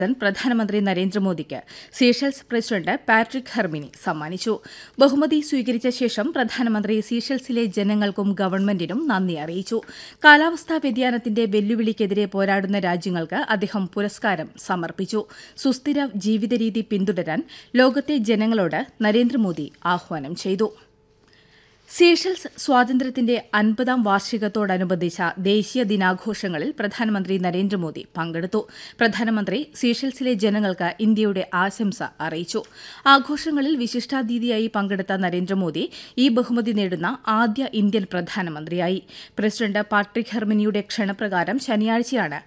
പ്രധാനമന്ത്രി നരേന്ദ്രമോദിക്ക് Seychelles president Patrick Herminie സമ്മാനിച്ചു ബഹുമതി സ്വീകരിച്ച ശേഷം പ്രധാനമന്ത്രി സീഷെൽസിലെ ജനങ്ങൾക്കും ഗവൺമെന്റിനും നന്ദി അറിയിച്ചു കാലാവസ്ഥാ വ്യതിയാനത്തിന്റെ വെല്ലുവിളിക്കെതിരെ പോരാടുന്ന രാജ്യങ്ങൾക്ക് അദ്ദേഹം പുരസ്കാരം സമർപ്പിച്ചു സുസ്ഥിര ജീവിതരീതി പിന്തുടരാൻ ലോകത്തെ ജനങ്ങളോട് നരേന്ദ്രമോദി ആഹ്വാനം ചെയ്തു സീഷെൽസ് സ്വാതന്ത്ര്യത്തിന്റെ അൻപതാം വാർഷികത്തോടനുബന്ധിച്ച ദേശീയ ദിനാഘോഷങ്ങളിൽ പ്രധാനമന്ത്രി നരേന്ദ്രമോദി പങ്കെടുത്തു പ്രധാനമന്ത്രി സീഷെൽസിലെ ജനങ്ങൾക്ക് ഇന്ത്യയുടെ ആശംസ അറിയിച്ചു ആഘോഷങ്ങളിൽ വിശിഷ്ടാതിഥിയായി പങ്കെടുത്ത നരേന്ദ്രമോദി ഈ ബഹുമതി നേടുന്ന ആദ്യ ഇന്ത്യൻ പ്രധാനമന്ത്രിയായി പ്രസിഡന്റ് പാട്രിക് ഹെർമിനിയുടെ ക്ഷണപ്രകാരം ശനിയാഴ്ചയാണ്